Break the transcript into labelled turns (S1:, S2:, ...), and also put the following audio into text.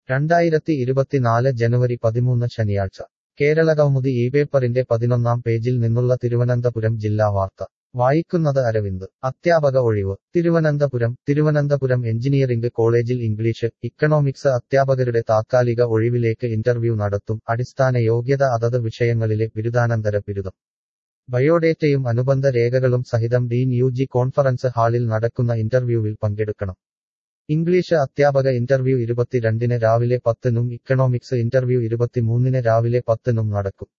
S1: രണ്ടായിരത്തി ഇരുപത്തിനാല് ജനുവരി പതിമൂന്ന് ശനിയാഴ്ച കേരളകൗമുദി ഈ പേപ്പറിന്റെ പതിനൊന്നാം പേജിൽ നിന്നുള്ള തിരുവനന്തപുരം ജില്ലാ വാർത്ത വായിക്കുന്നത് അരവിന്ദ് അധ്യാപക ഒഴിവ് തിരുവനന്തപുരം തിരുവനന്തപുരം എഞ്ചിനീയറിംഗ് കോളേജിൽ ഇംഗ്ലീഷ് ഇക്കണോമിക്സ് അധ്യാപകരുടെ താത്കാലിക ഒഴിവിലേക്ക് ഇന്റർവ്യൂ നടത്തും അടിസ്ഥാന യോഗ്യത അതത് വിഷയങ്ങളിലെ ബിരുദാനന്തര ബിരുദം ബയോഡേറ്റയും അനുബന്ധ രേഖകളും സഹിതം ഡീൻ യു ജി കോൺഫറൻസ് ഹാളിൽ നടക്കുന്ന ഇന്റർവ്യൂവിൽ പങ്കെടുക്കണം ഇംഗ്ലീഷ് അധ്യാപക ഇന്റർവ്യൂ ഇരുപത്തിരണ്ടിന് രാവിലെ പത്തിനും ഇക്കണോമിക്സ് ഇന്റർവ്യൂ ഇരുപത്തിമൂന്നിന് രാവിലെ പത്തിനും നടക്കും